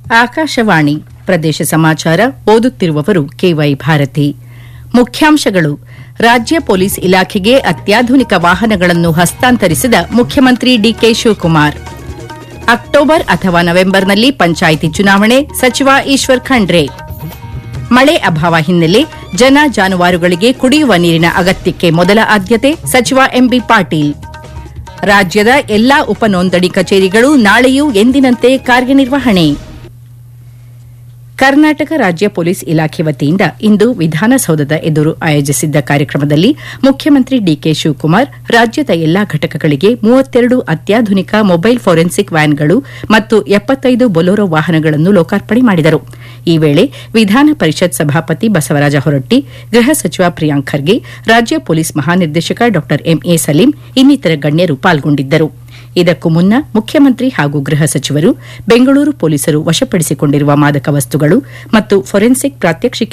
ಆಕಾಶವಾಣಿ ಪ್ರದೇಶ ಸಮಾಚಾರ ಓದುತ್ತಿರುವವರು ಕೆವೈ ಭಾರತಿ ಮುಖ್ಯಾಂಶಗಳು ರಾಜ್ಯ ಪೊಲೀಸ್ ಇಲಾಖೆಗೆ ಅತ್ಯಾಧುನಿಕ ವಾಹನಗಳನ್ನು ಹಸ್ತಾಂತರಿಸಿದ ಮುಖ್ಯಮಂತ್ರಿ ಡಿಕೆ ಶಿವಕುಮಾರ್ ಅಕ್ಟೋಬರ್ ಅಥವಾ ನವೆಂಬರ್ನಲ್ಲಿ ಪಂಚಾಯಿತಿ ಚುನಾವಣೆ ಸಚಿವ ಈಶ್ವರ್ ಖಂಡ್ರೆ ಮಳೆ ಅಭಾವ ಹಿನ್ನೆಲೆ ಜನ ಜಾನುವಾರುಗಳಿಗೆ ಕುಡಿಯುವ ನೀರಿನ ಅಗತ್ಯಕ್ಕೆ ಮೊದಲ ಆದ್ಯತೆ ಸಚಿವ ಎಂಬಿ ಪಾಟೀಲ್ ರಾಜ್ಯದ ಎಲ್ಲಾ ಉಪನೋಂದಣಿ ಕಚೇರಿಗಳು ನಾಳೆಯೂ ಎಂದಿನಂತೆ ಕಾರ್ಯನಿರ್ವಹಣೆ ಕರ್ನಾಟಕ ರಾಜ್ಯ ಪೊಲೀಸ್ ಇಲಾಖೆ ವತಿಯಿಂದ ಇಂದು ವಿಧಾನಸೌಧದ ಎದುರು ಆಯೋಜಿಸಿದ್ದ ಕಾರ್ಯಕ್ರಮದಲ್ಲಿ ಮುಖ್ಯಮಂತ್ರಿ ಡಿಕೆ ಶಿವಕುಮಾರ್ ರಾಜ್ಯದ ಎಲ್ಲಾ ಘಟಕಗಳಿಗೆ ಮೂವತ್ತೆರಡು ಅತ್ಯಾಧುನಿಕ ಮೊಬೈಲ್ ಫೋರೆನ್ಸಿಕ್ ವ್ಯಾನ್ಗಳು ಮತ್ತು ಎಪ್ಪತ್ತೈದು ಬೊಲೊರೋ ವಾಹನಗಳನ್ನು ಲೋಕಾರ್ಪಣೆ ಮಾಡಿದರು ಈ ವೇಳೆ ವಿಧಾನ ಪರಿಷತ್ ಸಭಾಪತಿ ಬಸವರಾಜ ಹೊರಟ್ಟಿ ಗೃಹ ಸಚಿವ ಪ್ರಿಯಾಂಕ್ ಖರ್ಗೆ ರಾಜ್ಯ ಪೊಲೀಸ್ ಮಹಾನಿರ್ದೇಶಕ ಡಾ ಎಂಎ ಸಲೀಂ ಇನ್ನಿತರ ಗಣ್ಯರು ಪಾಲ್ಗೊಂಡಿದ್ದರು ಇದಕ್ಕೂ ಮುನ್ನ ಮುಖ್ಯಮಂತ್ರಿ ಹಾಗೂ ಗೃಹ ಸಚಿವರು ಬೆಂಗಳೂರು ಪೊಲೀಸರು ವಶಪಡಿಸಿಕೊಂಡಿರುವ ಮಾದಕ ವಸ್ತುಗಳು ಮತ್ತು ಫೊರೆನ್ಸಿಕ್ ಪ್ರಾತ್ಯಕ್ಷಿಕೆ